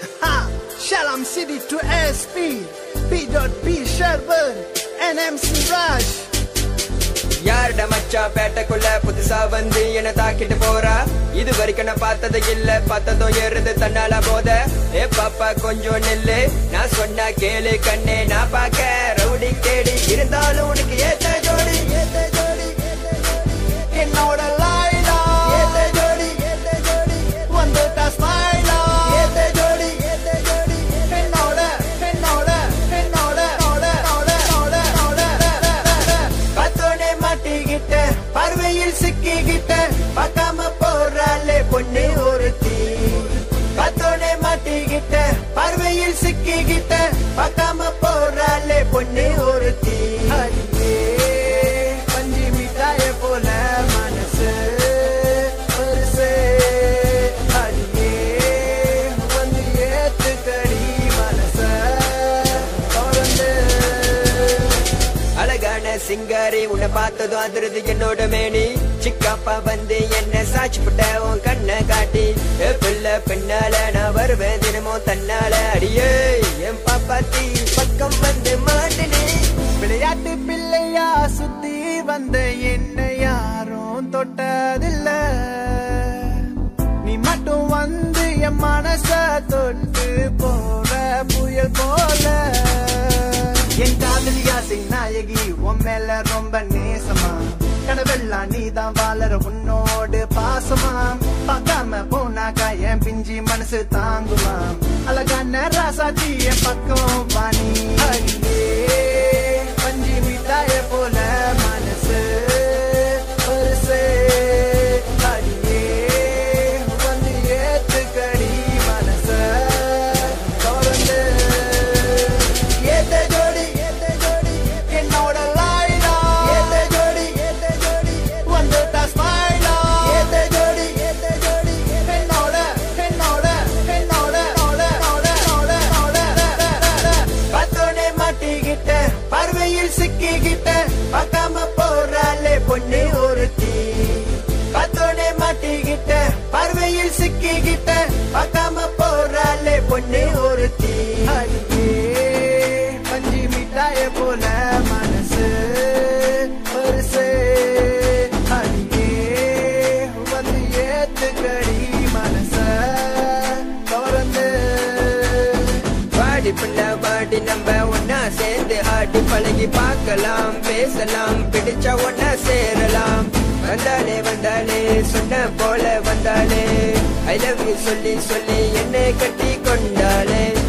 Ha! Shalom City to SP, P.P. Sherburne, and MC Raj. யாருட மச்சா பேட்டைக்குள்ள புதுசா வந்து என்ன தாக்கிட்டு போறா இது வரைக்கும் நான் பார்த்தது இல்ல பார்த்ததும் ஏறுது தன்னால போத ஏ பாப்பா கொஞ்சம் நில்லு நான் சொன்னா கேளு கண்ணே நான் பார்க்க ரவுடி கேடி இருந்தாலும் உனக்கு ஏத்த ஜோடி ஏத்த ஜோடி என்னோட லைலா ஏத்த ஜோடி ஏத்த ஜோடி வந்துட்டா ஸ்மைலா ஏத்த ஜோடி ஏத்த ஜோடி என்னோட என்னோட என்னோட என்னோட என்னோட என்னோட பத்தோனே மாட்டிக்கிட்ட பார்வையில் சிக்கிக்கிட்ட பார்க்காம போறாளே பொண்ணு ஒருத்தி பத்தோனே மாட்டிக்கிட்ட பார்வையில் சிக்கிக்கிட்ட பார்க்காம போறாளே பொண்ணு ஒருத்தி அடியே பஞ்சு மிட்டாய போல மனசு பெருசு அடியே வந்து ஏத்துக்கடி மனச தொடர்ந்து அழகான சிங்காரி உன்னை பார்த்ததும் அதிருது என்னோட மேனி சிக்காப்பா வந்து என்ன சாட்சி புட்ட உன் கண்ணை காட்டி ஏ பிள்ளை பின்னால நான் வருவேன் தினமும் தன்னால அடியே என் பாப்பாத்தி பக்கம் வந்து மாட்டினே விளையாட்டு பிள்ளையா சுத்தி வந்த என்ன யாரும் தொட்டதில்ல நீ மட்டும் வந்து என் மனச தொட்டு போற புயல் போல என் காதலியா நாயகி உன் மேல ரொம்ப நேசமா கடவெல்லாம் நீதான் வாழற உன்னோடு பாசமா பார்க்காம போனாக்கா என் பிஞ்சி மனசு தாங்குமா அழகான ராசாத்தி என் பக்கம் வாணி அடியே பஞ்சி மிட்டாய போல மனசு பெருசு அடியே வந்து ஏத்துக்கடி மனச தொடர்ந்து ஏத்த ஜோடி ஏத்த ஜோடி என்னோட லைலா ஏத்த ஜோடி ஏத்த ஜோடி வந்துட்டா ஸ்மைலா ஏத்த ஜோடி ஏத்த ஜோடி என்னோட என்னோட என்னோட என்னோட என்னோட என்னோட பத்தோனே மாட்டிக்கிட்ட பார்வையில் சிக்கிக்கிட்ட பார்க்காம போறாளே பொண்ணு ஒருத்தி பத்தோனே மாட்டிக்கிட்ட பார்வையில் சிக்கிக்கிட்ட பார்க்காம போறாளே பொண்ணு ஒருத்தி அடியே பஞ்சி மிட்டாய போல மனசு பெருசு அடியே வந்து ஏத்துக்கடி மனச தொடர்ந்து வாடி பிள்ளை வாடி நம்ம ஒன்னா சேர்ந்து ஆடி பழகி பார்க்கலாம் பேசலாம் பிடிச்சா ஒன்னா சேரலாம் வந்தாலே வந்தாலே சொன்ன போல வந்தாலே ஐ லவ் யூ சொல்லி சொல்லி என்னை கட்டி கொண்டாலே